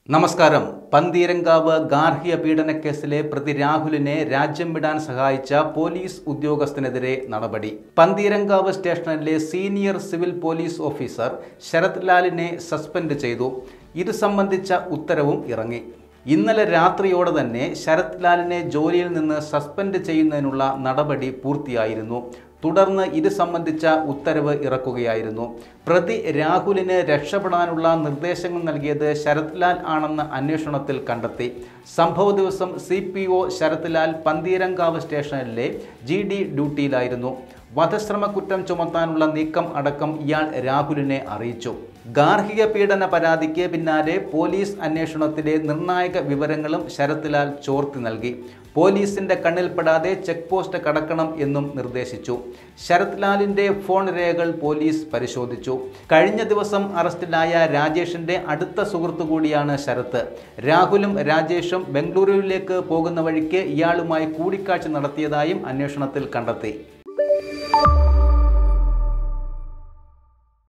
നമസ്കാരം പന്തീരങ്കാവ് ഗാർഹിക പീഡനക്കേസിലെ പ്രതി രാഹുലിനെ രാജ്യം വിടാൻ സഹായിച്ച പോലീസ് ഉദ്യോഗസ്ഥനെതിരെ നടപടി പന്തീരങ്കാവ് സ്റ്റേഷനിലെ senior civil police officer Sarath ലാലിനെ സസ്പെൻഡ് ചെയ്തു ഇത് സംബന്ധിച്ച ഉത്തരവും ഇറങ്ങി ഇന്നലെ രാത്രിയോടെ തന്നെ ശരത് ലാലിനെ ജോലിയിൽ നിന്ന് സസ്പെൻഡ് ചെയ്യുന്നതിനുള്ള നടപടി പൂർത്തിയായിരുന്നു തുടർന്ന് ഇത് സംബന്ധിച്ച ഉത്തരവ് ഇറക്കുകയായിരുന്നു പ്രതി രാഹുലിന് രക്ഷപ്പെടാനുള്ള നിർദ്ദേശങ്ങൾ നൽകിയത് ശരത് ലാൽ ആണെന്ന് അന്വേഷണത്തിൽ കണ്ടെത്തി സംഭവ ദിവസം C P O Sarath Lal Pantheerankavu സ്റ്റേഷനിലെ ജി ഡി ഡ്യൂട്ടിയിലായിരുന്നു വധശ്രമ കുറ്റം ചുമത്താനുള്ള നീക്കം അടക്കം ഇയാൾ രാഹുലിനെ അറിയിച്ചു ഗാർഹിക പീഡന പരാതിക്ക് പിന്നാലെ പോലീസ് അന്വേഷണത്തിലെ നിർണായക വിവരങ്ങളും ശരത് ലാൽ ചോർത്തി നൽകി പോലീസിന്റെ കണ്ണിൽപ്പെടാതെ ചെക്ക് പോസ്റ്റ് കടക്കണം എന്നും നിർദ്ദേശിച്ചു ശരത് ലാലിന്റെ ഫോൺ രേഖകൾ പോലീസ് പരിശോധിച്ചു കഴിഞ്ഞ ദിവസം അറസ്റ്റിലായ രാജേഷിന്റെ അടുത്ത സുഹൃത്തു കൂടിയാണ് ശരത്ത് രാഹുലും രാജേഷും ബംഗളൂരുവിലേക്ക് പോകുന്ന വഴിക്ക് ഇയാളുമായി കൂടിക്കാഴ്ച നടത്തിയതായും അന്വേഷണത്തിൽ കണ്ടെത്തി